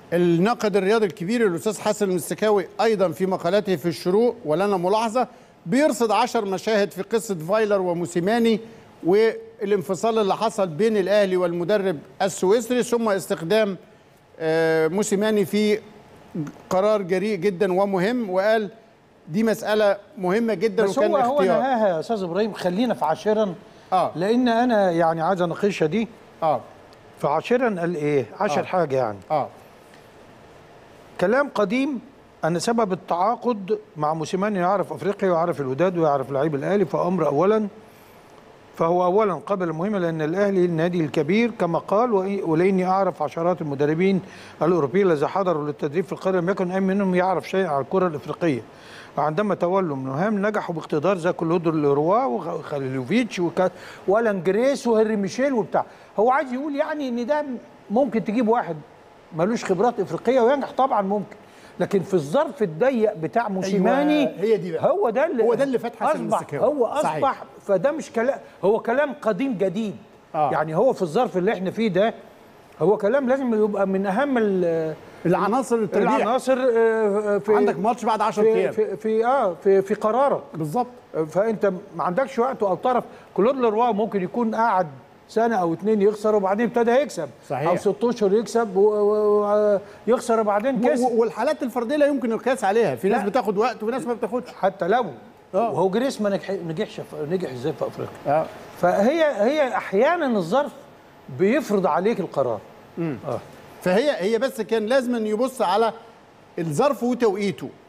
الناقد الرياضي الكبير الاستاذ حسن المستكاوي ايضا في مقالاته في الشروق ولنا ملاحظه بيرصد عشر مشاهد في قصه فايلر وموسيماني والانفصال اللي حصل بين الاهلي والمدرب السويسري ثم استخدام آه، موسيماني في قرار جريء جدا ومهم وقال دي مساله مهمه جدا بس وكان هو هو اختيار نهاها يا استاذ ابراهيم خلينا في عاشرا اه لان انا يعني عايز اناقشها دي اه في عاشرا قال ايه؟ عشر آه. حاجه يعني اه كلام قديم ان سبب التعاقد مع موسيماني يعرف افريقيا ويعرف الوداد ويعرف لعيب الاهلي فامر اولا فهو اولا قبل مهمه لان الاهلي النادي الكبير كما قال وإ- ولاني اعرف عشرات المدربين الاوروبيين الذين حضروا للتدريب في القاره لم يكن اي منهم يعرف شيء عن الكره الافريقيه وعندما تولوا المهام نجحوا باقتدار زاكو لودر لروا وخليلوفيتش وكا والان جريس وهنري ميشيل وبتاع هو عايز يقول يعني ان ده ممكن تجيب واحد ملوش خبرات افريقيه وينجح طبعا ممكن لكن في الظرف الضيق بتاع موسيماني هي دي بقى. هو ده اللي هو ده اللي فتح حسن اصبح المستكاوي. هو اصبح صحيح. فده مش كلام هو كلام قديم جديد آه. يعني هو في الظرف اللي احنا فيه ده هو كلام لازم يبقى من اهم ال- العناصر التربيع العناصر آه، في عندك ماتش بعد 10 في ايام في, في اه في في قرارك بالظبط فانت ما عندكش وقت او طرف كلود لروا ممكن يكون قاعد سنه او اتنين يخسر وبعدين ابتدى يكسب صحيح. او ست اشهر يكسب ويخسر وبعدين و- كسب و- والحالات الفرديه لا يمكن القياس عليها في ناس لا. بتاخد وقت وناس ما بتاخدش حتى لو آه. وهو جريس ما نجح نجحش في- نجح ازاي في افريقيا اه فهي هي احيانا الظرف بيفرض عليك القرار اه فهي هي بس كان لازم أن يبص على الظرف وتوقيته